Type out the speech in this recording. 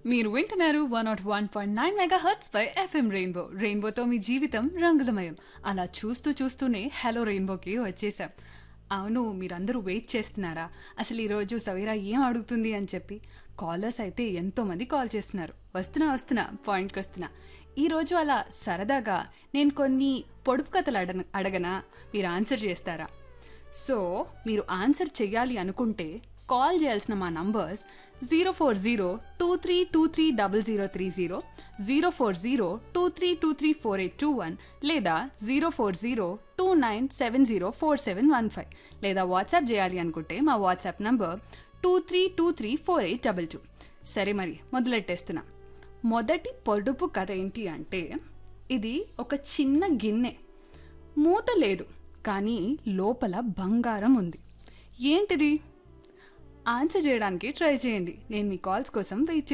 మీరు వింటున్నారు one nought one point nine mega hertz పై ఎఫ్ఎం రెయిన్బో రెయిన్బోతో మీ జీవితం రంగులమయం అలా చూస్తూ చూస్తూనే హలో రెయిన్బోకి వచ్చేసాం అవును మీరందరూ వెయిట్ చేస్తున్నారా అసలు ఈరోజు సవీరా ఏం అడుగుతుంది అని చెప్పి కాలర్స్ అయితే ఎంతో మంది కాల్ చేస్తున్నారు వస్తున్నా వస్తున్నా పాయింట్కి వస్తున్నా ఈరోజు అలా సరదాగా నేను కొన్ని పొడుపు కథలు అడగ అడగనా మీరు ఆన్సర్ చేస్తారా సో మీరు ఆన్సర్ చెయ్యాలి అనుకుంటే కాల్ చేయాల్సిన మా numbers zero four zero two three two three double zero three zero zero four zero two three two three four eight two one లేదా zero four zero two nine seven zero four seven one five లేదా WhatsApp చేయాలి అనుకుంటే మా WhatsApp number two three two three four eight double two సరే మరి మొదలెట్టేస్తున్నా మొదటి పొడుపు కథ ఏంటి అంటే ఇది ఒక చిన్న గిన్నె మూత లేదు కానీ లోపల బంగారం ఉంది ఏంటిది ఆన్సర్ చేయడానికి ట్రై చేయండి నేను మీ కాల్స్ కోసం వెయిట్